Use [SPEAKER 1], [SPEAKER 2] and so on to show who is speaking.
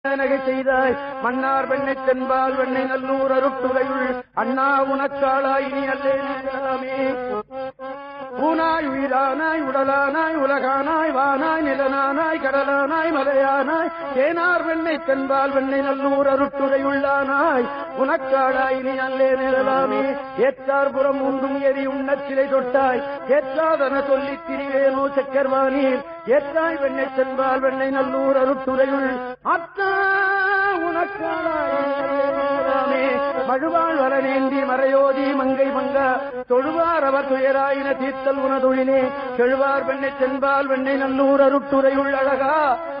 [SPEAKER 1] நகை செய்தாய் மன்னார் வெண்ணை தென்பால் வெண்ணை நல்லூர் அருட்டுரையுள் அண்ணா உனக்காளாய் இனி அல்லேமே ஊனாய் உயிரானாய் உடலானாய் உலகானாய் வானாய் நிலனானாய் கடலானாய் மலையானாய் தேனார் வெண்ணை தென்பால் வெண்ணை நல்லூர் அருட்டுரையுள்ளானாய் உனக்காளாய் இனி அல்லே நிழலாமே ஏற்றார் புறம் உண்டும் எரி உண்ணச் சிலை தொட்டாய் ஏற்றாதன சொல்லித் திரிவேனோ சக்கர்வானீர் ஏற்றாய் வெண்ணை தென்பால் வெண்ணை நல்லூர் அருட்டுரையுள் அத்தா உனக்காளாமே மழுவாள் வரநேந்தி மறையோதி மங்கை மங்கா தொழுவார் அவர் துயராயின தீர்த்தல் உனதொழிலே செழுவார் வெண்ணை தென்பால் வெண்ணை நல்லூர் அருட்டுரையுள் அழகா